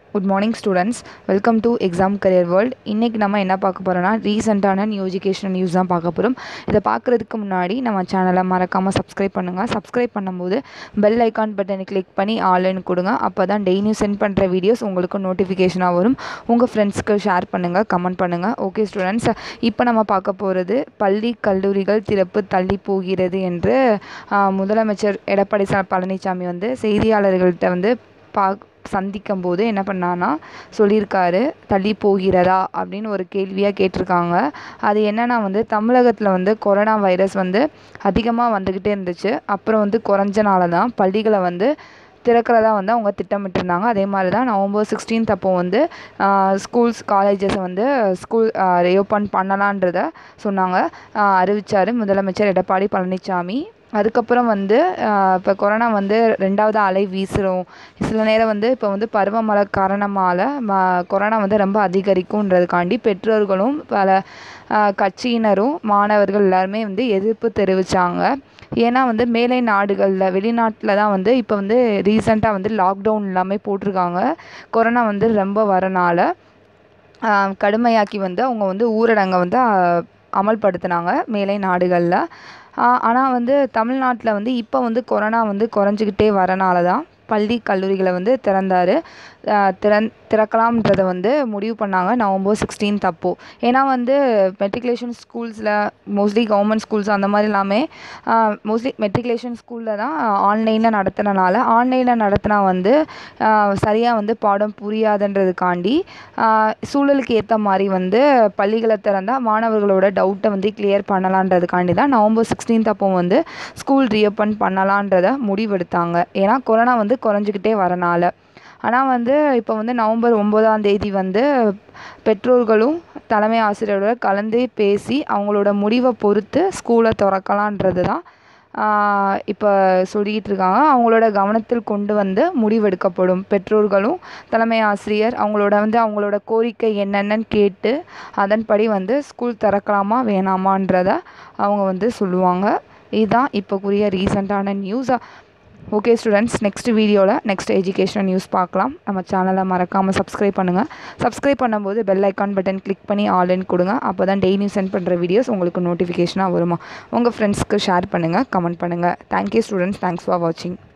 good morning students welcome to exam career world இன்றைக்கி நம்ம என்ன பார்க்க போகிறோம்னா ரீசெண்டான நியூ எஜுகேஷன் நியூஸ் தான் பார்க்க போகிறோம் இதை பார்க்குறதுக்கு முன்னாடி நம்ம சேனலை மறக்காமல் சப்ஸ்கிரைப் பண்ணுங்கள் சப்ஸ்கிரைப் பண்ணும்போது பெல் ஐக்கான் பட்டனை கிளிக் பண்ணி ஆன்லைன் கொடுங்க அப்போ தான் டெய்லியும் சென்ட் பண்ணுற வீடியோஸ் உங்களுக்கு நோட்டிஃபிகேஷனாக வரும் உங்கள் ஃப்ரெண்ட்ஸ்க்கு ஷேர் பண்ணுங்கள் கமெண்ட் பண்ணுங்கள் ஓகே ஸ்டூடெண்ட்ஸ் இப்போ நம்ம பார்க்க போகிறது பள்ளி கல்லூரிகள் திறப்பு தள்ளி போகிறது என்று ஆஹ், முதலமைச்சர் எடப்பாடி ச பழனிசாமி வந்து செய்தியாளர்கள்ட்ட வந்து பா சந்திக்கும் போது என்ன பண்ணான்னா சொல்லியிருக்காரு தள்ளி போகிறதா அப்படின்னு ஒரு கேள்வியாக கேட்டிருக்காங்க அது என்னன்னா வந்து தமிழகத்தில் வந்து கொரோனா வைரஸ் வந்து அதிகமாக வந்துக்கிட்டே இருந்துச்சு அப்புறம் வந்து குறைஞ்சனால தான் பள்ளிகளை வந்து திறக்கிறதா வந்து அவங்க திட்டமிட்டிருந்தாங்க அதே மாதிரி தான் நவம்பர் சிக்ஸ்டீன்த் அப்போ வந்து ஸ்கூல்ஸ் காலேஜஸை வந்து ஸ்கூல் ரீஓப்பன் பண்ணலான்றத சொன்னாங்க அறிவித்தார் முதலமைச்சர் எடப்பாடி பழனிசாமி அதுக்கப்புறம் வந்து இப்போ கொரோனா வந்து ரெண்டாவது அலை வீசுகிறோம் சில நேரம் வந்து இப்போ வந்து பருவமழை காரணமாக ம கொரோனா வந்து ரொம்ப அதிகரிக்கும்ன்றதுக்காண்டி பெற்றோர்களும் பல ஆஹ், கட்சியினரும் மாணவர்கள் எல்லாருமே வந்து எதிர்ப்பு தெரிவித்தாங்க ஏன்னா வந்து மேலை நாடுகளில் வெளிநாட்டில் தான் வந்து இப்போ வந்து ரீசெண்டாக வந்து லாக்டவுன் எல்லாமே போட்டிருக்காங்க கொரோனா வந்து ரொம்ப வரனால ஆஹ், கடுமையாக்கி வந்து அவங்க வந்து ஊரடங்கை வந்து ஆஹ், அமல்படுத்தினாங்க மேலை நாடுகளில் ஆனால் வந்து தமிழ்நாட்டில் வந்து இப்போ வந்து கொரோனா வந்து குறைஞ்சிக்கிட்டே வரனால தான் பள்ளி கல்லூரிகளை வந்து திறந்தார் திறன் திறக்கலாம்ன்றதை வந்து முடிவு பண்ணாங்க நவம்பர் சிக்ஸ்டீன்த் அப்போது ஏன்னா வந்து மெட்ரிகுலேஷன் ஸ்கூல்ஸில் மோஸ்ட்லி கவர்மெண்ட் ஸ்கூல்ஸ் அந்த மாதிரி எல்லாமே மோஸ்ட்லி மெட்ரிகுலேஷன் ஸ்கூலில் தான் ஆன்லைனில் நடத்துனனால ஆன்லைனில் நடத்தினா வந்து சரியாக வந்து பாடம் புரியாதுன்றதுக்காண்டி ஆஹ், சூழலுக்கு ஏற்ற மாதிரி வந்து பள்ளிகளை திறந்தால் மாணவர்களோட டவுட்டை வந்து கிளியர் பண்ணலான்றதுக்காண்டி தான் நவம்பர் சிக்ஸ்டீன்த் அப்போ வந்து ஸ்கூல் ரீஓப்பன் பண்ணலான்றத முடிவெடுத்தாங்க ஏன்னா கொரோனா வந்து குறைஞ்சிக்கிட்டே வரனால ஆனால் வந்து இப்போ வந்து நவம்பர் ஒம்போதாம் தேதி வந்து பெற்றோர்களும் தலைமை ஆசிரியரோட கலந்து பேசி அவங்களோட முடிவை பொறுத்து ஸ்கூலை திறக்கலான்றது தான் இப்போ சொல்லிக்கிட்டு இருக்காங்க அவங்களோட கவனத்தில் கொண்டு வந்து முடிவெடுக்கப்படும் பெற்றோர்களும் தலைமை ஆசிரியர் அவங்களோட வந்து அவங்களோட கோரிக்கை என்னென்னன்னு கேட்டு அதன்படி வந்து ஸ்கூல் திறக்கலாமா வேணாமான்றத அவங்க வந்து சொல்லுவாங்க இதுதான் இப்போக்குரிய ரீசெண்டான நியூஸ் ஓகே ஸ்டூடெண்ட்ஸ் நெக்ஸ்ட் வீடியோவில் நெக்ஸ்ட் எஜுகேஷன் நியூஸ் பார்க்கலாம் நம்ம சேனலை மறக்காமல் சப்ஸ்கிரைப் பண்ணுங்கள் சப்ஸ்கிரைப் பண்ணும்போது பெல் ஐக்கான் பட்டன் கிளிக் பண்ணி ஆன்லைன் கொடுங்க அப்போ தான் டெய்லியும் சென்ட் பண்ணுற வீடியோஸ் உங்களுக்கு நோட்டிஃபிகேஷனாக வருமா உங்கள் ஃப்ரெண்ட்ஸ்க்கு ஷேர் பண்ணுங்கள் கமெண்ட் பண்ணுங்கள் தேங்க்யூ ஸ்டூடெண்ட்ஸ் தேங்க்ஸ் ஃபார் வாட்சிங்